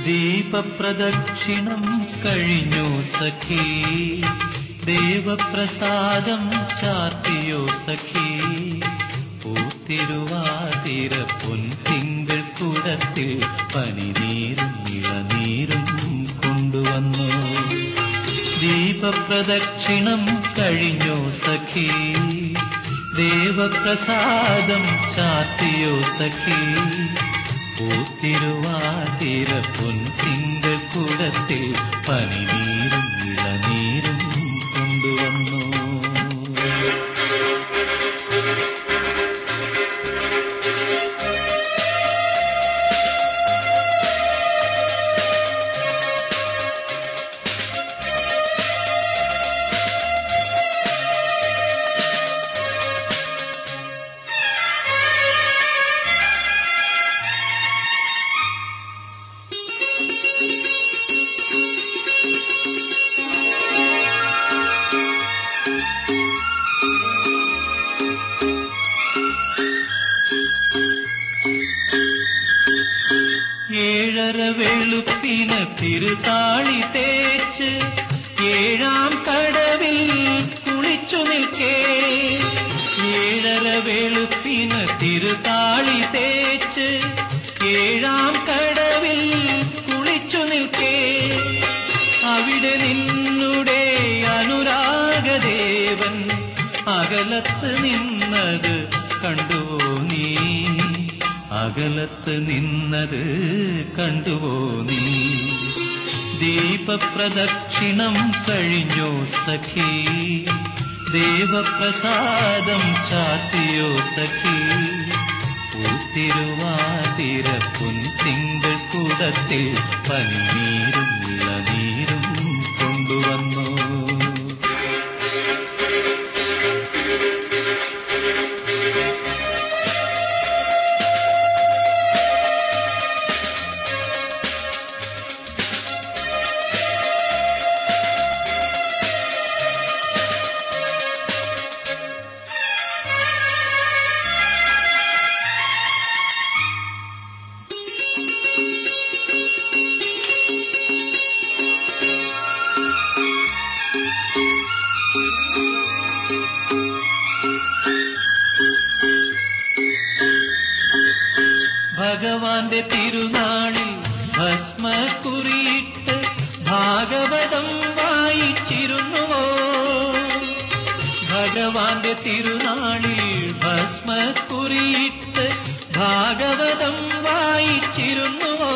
ദീപപ്രദക്ഷിണം കഴിഞ്ഞു സഖി ദേവപ്രസാദം ചാത്തിയോ സഖി പൂത്തിരുവാതിര പൊൻതിങ്കൾ കുടത്തിൽ പനിനീരും ഇളനീരും കൊണ്ടുവന്നു ദീപപ്രദക്ഷിണം കഴിഞ്ഞു സഖി ദേവപ്രസാദം ചാത്തിയോ സഖി പൂത്തിരുവാതിര പൊൻതിങ്കൾ കുടത്തിൽ പനിനീരും ഇളനീരും കൊണ്ടുവന്നു ഏഴര വെളുപ്പിന് തിരുതാളി തേച്ച് ഏഴാം കടവിൽ കുളിച്ചു നിൽക്കേ ഏഴര വെളുപ്പിന് തിരുതാളി തേച്ച് ഏഴാം കടവിൽ കുളിച്ചു നിൽക്കേ അവിടെ നിന്നുടെ അനുരാഗദേവൻ അകലത്ത് നിന്നത് കണ്ടുവോ നീ അകലത്ത് നിന്നത് കണ്ടുവോ നീ ദീപപ്രദക്ഷിണം കഴിഞ്ഞോ സഖി ദേവപ്രസാദം ചാത്തിയോ സഖി പൂത്തിരുവാതിര പുൻതിങ്കൾ കൂടത്തിൽ പനിനീരും ഇളനീരും കൊണ്ടുവന്നു ഭഗവാന്റെ തിരുനാളിൽ ഭസ്മക്കുറിയിട്ട് ഭാഗവതം വായിച്ചിരുന്നുവോ ഭഗവാന്റെ തിരുനാളിൽ ഭസ്മക്കുറിയിട്ട് ഭാഗവതം വായിച്ചിരുന്നുവോ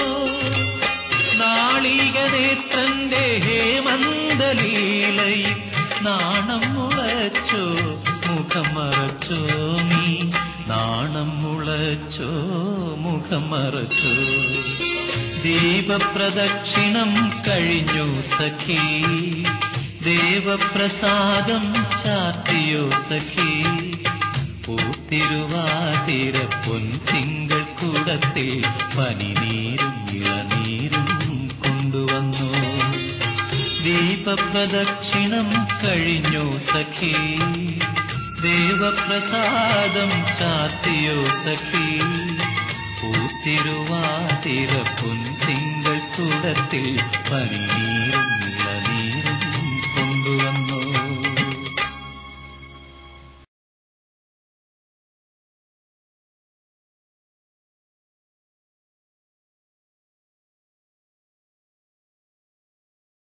നാളികനേത്രന്റെ ഹേമന്തലീലയിൽ നാണം മുളച്ചോ മുഖം മറച്ചോ നീ നാണം മുളച്ചോ മുഖം മറച്ചോ ദീപപ്രദക്ഷിണം കഴിഞ്ഞു സഖി ദേവപ്രസാദം ചാത്തിയോ സഖി പൂത്തിരുവാതിര പൊൻതിങ്കൾ കൂടത്തിൽ പനിനീരും ഇളനീരും കൊണ്ടുവന്നു ദീപപ്രദക്ഷിണം കഴിഞ്ഞു സഖി ദേവപ്രസാദം ചാത്തിയോ സഖി പൂത്തിരുവാതിര പൊൻതിങ്കൾ കൂടത്തിൽ പനിനീരും ഇളനീരും